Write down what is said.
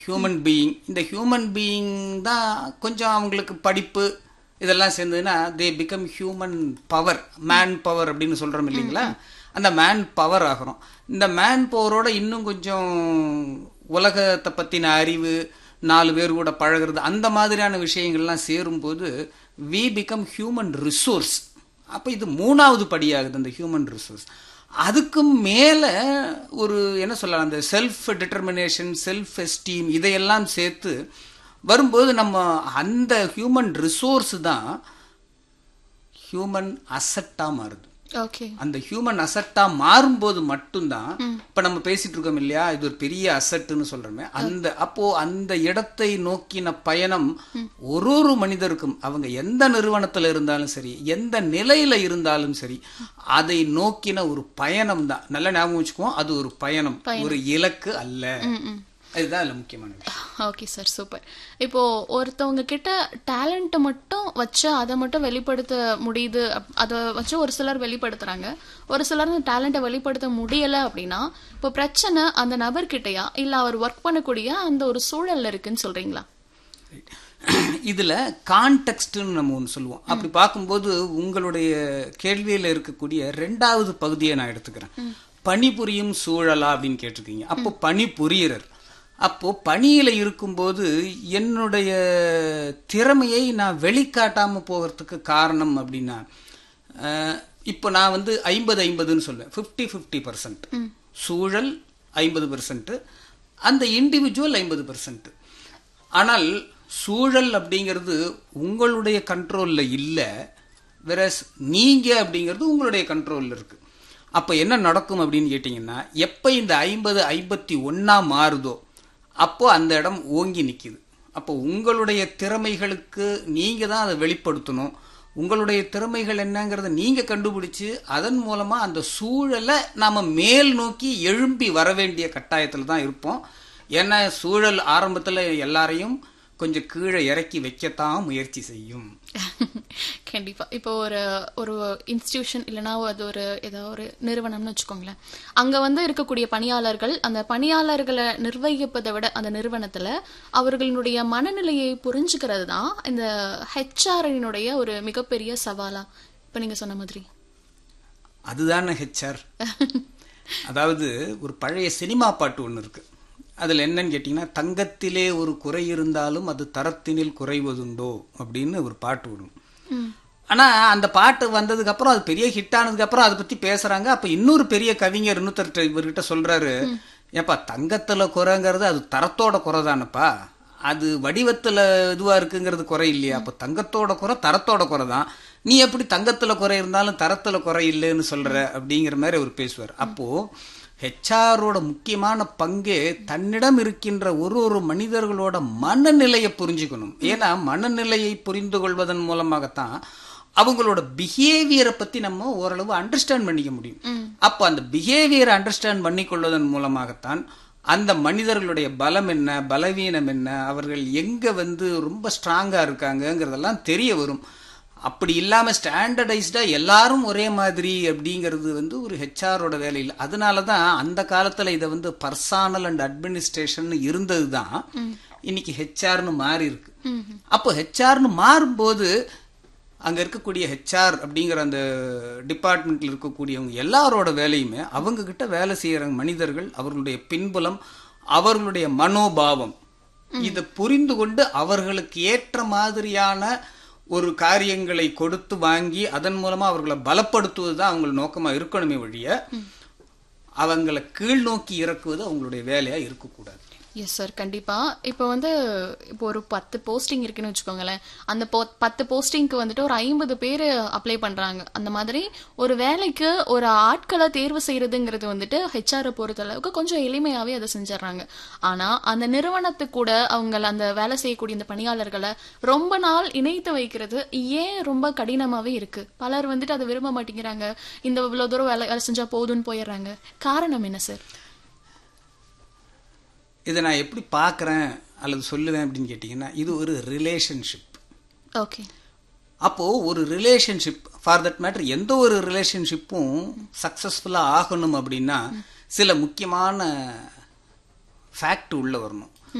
human being இந்த human being தான் கொஞ்சம் அவங்களுக்கு படிப்பு இதெல்லாம் சேர்ந்ததுன்னா they become human power man power அப்படின்னு சொல்கிறோம் இல்லைங்களா அந்த மேன் பவர் ஆகிறோம் இந்த மேன் பவரோட இன்னும் கொஞ்சம் உலகத்தை பற்றின அறிவு நாலு பேர் கூட பழகுறது அந்த மாதிரியான விஷயங்கள்லாம் சேரும்போது வி பிகம் ஹியூமன் ரிசோர்ஸ் அப்போ இது மூணாவது படியாகுது அந்த ஹியூமன் ரிசோர்ஸ் அதுக்கும் மேலே ஒரு என்ன சொல்லலாம் அந்த செல்ஃப் டிட்டர்மினேஷன் செல்ஃப் எஸ்டீம் இதையெல்லாம் சேர்த்து வரும்போது நம்ம அந்த ஹியூமன் ரிசோர்ஸ் தான் ஹியூமன் அசட்டாக மாறுது ஓகே அந்த ஹியூமன் அசட்டா மாறும்போது மட்டும்தான் இப்ப நம்ம பேசிட்டு இருக்கோம் இல்லையா இது ஒரு பெரிய அசட்டுன்னு சொல்றோமே அந்த அப்போ அந்த இடத்தை நோக்கின பயணம் ஒரு ஒரு மனிதருக்கும் அவங்க எந்த நிறுவனத்துல இருந்தாலும் சரி எந்த நிலையில இருந்தாலும் சரி அதை நோக்கின ஒரு பயணம் தான் நல்ல ஞாபகம் வச்சுக்குவோம் அது ஒரு பயணம் ஒரு இலக்கு அல்ல அதுதான் அதுல முக்கியமான விஷயம் ஓகே சார் சூப்பர் இப்போ ஒருத்தவங்க கிட்ட டேலண்ட்டை மட்டும் வச்சு அதை மட்டும் வெளிப்படுத்த முடியுது அப்- அதை வச்சு ஒரு சிலர் வெளிப்படுத்துறாங்க ஒரு சிலர் அந்த டேலண்ட்டை வெளிப்படுத்த முடியல அப்படின்னா இப்போ பிரச்சனை அந்த நபர்கிட்டயா இல்ல அவர் ஒர்க் பண்ணக்கூடிய அந்த ஒரு சூழல்ல இருக்குன்னு சொல்றீங்களா இதுல கான்டெக்ட்னு நம்ம ஒன்று சொல்லுவோம் அப்படி பார்க்கும்போது உங்களுடைய கேள்வியில இருக்கக்கூடிய ரெண்டாவது பகுதியை நான் எடுத்துக்கிறேன் பணிபுரியும் சூழலா அப்படின்னு கேட்டிருக்கீங்க அப்போ பணிபுரியறர் அப்போ பணியில இருக்கும்போது என்னுடைய திறமையை நான் வெளிக்காட்டாம போகிறதுக்கு காரணம் அப்படின்னா அஹ், இப்போ நான் வந்து ஐம்பது ஐம்பதுன்னு சொல்லுவேன் ஃபிஃப்டி ஃபிஃப்டி பர்சன்ட் சூழல் ஐம்பது பர்சன்ட் அந்த இண்டிவிஜுவல் ஐம்பது பர்சன்ட் ஆனால் சூழல் அப்படிங்கிறது உங்களுடைய கண்ட்ரோல்ல இல்லை வெரஸ் நீங்க அப்படிங்கிறது உங்களுடைய கண்ட்ரோல்ல இருக்கு அப்ப என்ன நடக்கும் அப்படின்னு கேட்டிங்கன்னா எப்ப இந்த ஐம்பது ஐம்பத்தி ஒன்னா மாறுதோ அப்போ அந்த இடம் ஓங்கி நிக்குது அப்போ உங்களுடைய திறமைகளுக்கு நீங்க தான் அதை வெளிப்படுத்தணும் உங்களுடைய திறமைகள் என்னங்கிறத நீங்க கண்டுபிடிச்சு அதன் மூலமா அந்த சூழலை நாம மேல் நோக்கி எழும்பி வர வேண்டிய கட்டாயத்துல தான் இருப்போம் ஏன்னா சூழல் ஆரம்பத்துல எல்லாரையும் கொஞ்சம் கீழே இறக்கி வைக்கத்தான் முயற்சி செய்யும் கண்டிப்பா இப்போ ஒரு ஒரு இன்ஸ்டிடியூஷன் இல்லைன்னா அது ஒரு ஏதோ ஒரு நிறுவனம்னு வச்சுக்கோங்களேன் அங்க வந்து இருக்கக்கூடிய பணியாளர்கள் அந்த பணியாளர்களை நிர்வகிப்பதை விட அந்த நிறுவனத்துல அவர்களுடைய மனநிலையை புரிஞ்சுக்கிறது தான் இந்த ஹெச்ஆரினுடைய ஒரு மிகப்பெரிய சவாலா இப்ப நீங்க சொன்ன மாதிரி அதுதானே ஹெச்ஆர் அதாவது ஒரு பழைய சினிமா பாட்டு ஒன்று இருக்கு அதுல என்னன்னு கேட்டிங்கன்னா தங்கத்திலே ஒரு குறை இருந்தாலும் அது தரத்தினில் குறைவதுண்டோ அப்படின்னு ஒரு பாட்டு வரும் ஆனா அந்த பாட்டு வந்ததுக்கு அப்புறம் அது பெரிய ஹிட் ஆனதுக்கு அப்புறம் அதை பத்தி பேசுறாங்க அப்ப இன்னொரு பெரிய கவிஞர் இன்னொருத்தர் இவர்கிட்ட சொல்றாரு ஏப்பா தங்கத்துல குறைங்கிறது அது தரத்தோட குறை தானப்பா அது வடிவத்துல இதுவா இருக்குங்கிறது குறை இல்லையா அப்ப தங்கத்தோட குறை தரத்தோட குறை தான் நீ எப்படி தங்கத்துல குறை இருந்தாலும் தரத்துல குறை இல்லைன்னு சொல்ற அப்படிங்கிற மாதிரி அவர் பேசுவார் அப்போ ஹெச்ஆரோட முக்கியமான பங்கே தன்னிடம் இருக்கின்ற ஒரு ஒரு மனிதர்களோட மனநிலையை புரிஞ்சுக்கணும் ஏன்னா மனநிலையை புரிந்து கொள்வதன் மூலமாகத்தான் அவங்களோட பிஹேவியரை பத்தி நம்ம ஓரளவு அண்டர்ஸ்டாண்ட் பண்ணிக்க முடியும் அப்போ அந்த பிஹேவியரை அண்டர்ஸ்டாண்ட் பண்ணிக்கொள்வதன் மூலமாகத்தான் அந்த மனிதர்களுடைய பலம் என்ன பலவீனம் என்ன அவர்கள் எங்க வந்து ரொம்ப ஸ்ட்ராங்கா இருக்காங்கங்கிறதெல்லாம் தெரிய வரும் அப்படி இல்லாம ஸ்டாண்டர்டைஸ்டா எல்லாரும் ஒரே மாதிரி அப்படிங்கிறது வந்து ஒரு ஹெச்ஆரோட வேலை இல்லை அதனால தான் அந்த காலத்துல இதை வந்து பர்சானல் அண்ட் அட்மினிஸ்ட்ரேஷன் இருந்தது தான் இன்னைக்கு ஹெச்ஆர்னு மாறி இருக்கு அப்போ ஹெச்ஆர்னு மாறும்போது அங்க இருக்கக்கூடிய ஹெச்ஆர் அப்படிங்கிற அந்த டிபார்ட்மெண்ட்ல இருக்கக்கூடியவங்க எல்லாரோட வேலையுமே அவங்க கிட்ட வேலை செய்யற மனிதர்கள் அவர்களுடைய பின்புலம் அவர்களுடைய மனோபாவம் இதை புரிந்து கொண்டு அவர்களுக்கு ஏற்ற மாதிரியான ஒரு காரியங்களை கொடுத்து வாங்கி அதன் மூலமா அவர்களை பலப்படுத்துவது தான் அவங்க நோக்கமா இருக்கணுமே ஒழிய அவங்களை கீழ் நோக்கி இறக்குவது அவங்களுடைய வேலையா இருக்கக்கூடாது எஸ் சார் கண்டிப்பா இப்போ வந்து இப்போ ஒரு பத்து போஸ்டிங் இருக்குன்னு வச்சுக்கோங்களேன் அந்த போ பத்து போஸ்டிங்க்கு வந்துட்டு ஒரு ஐம்பது பேர் அப்ளை பண்றாங்க அந்த மாதிரி ஒரு வேலைக்கு ஒரு ஆட்களை தேர்வு செய்யறதுங்கிறது வந்துட்டு ஹெச்ஆரை பொறுத்த அளவுக்கு கொஞ்சம் எளிமையாவே அதை செஞ்சிடறாங்க ஆனா அந்த நிறுவனத்துக்கு கூட அவங்க அந்த வேலை செய்யக்கூடிய இந்த பணியாளர்களை ரொம்ப நாள் இணைத்து வைக்கிறது ஏன் ரொம்ப கடினமாவே இருக்கு பலர் வந்துட்டு அதை விரும்ப மாட்டேங்கிறாங்க இந்த இவ்வளவு தூரம் வேலை வேலை செஞ்சா போதும்னு போயிடுறாங்க காரணம் என்ன சார் இதை நான் எப்படி பார்க்குறேன் அல்லது சொல்லுவேன் அப்படின்னு கேட்டிங்கன்னா இது ஒரு ரிலேஷன்ஷிப் ஓகே அப்போ ஒரு ரிலேஷன்ஷிப் ஃபார் தட் மேட்டர் எந்த ஒரு ரிலேஷன்ஷிப்பும் சக்சஸ்ஃபுல்லா ஆகணும் அப்படின்னா சில முக்கியமான ஃபேக்ட் உள்ள வரணும்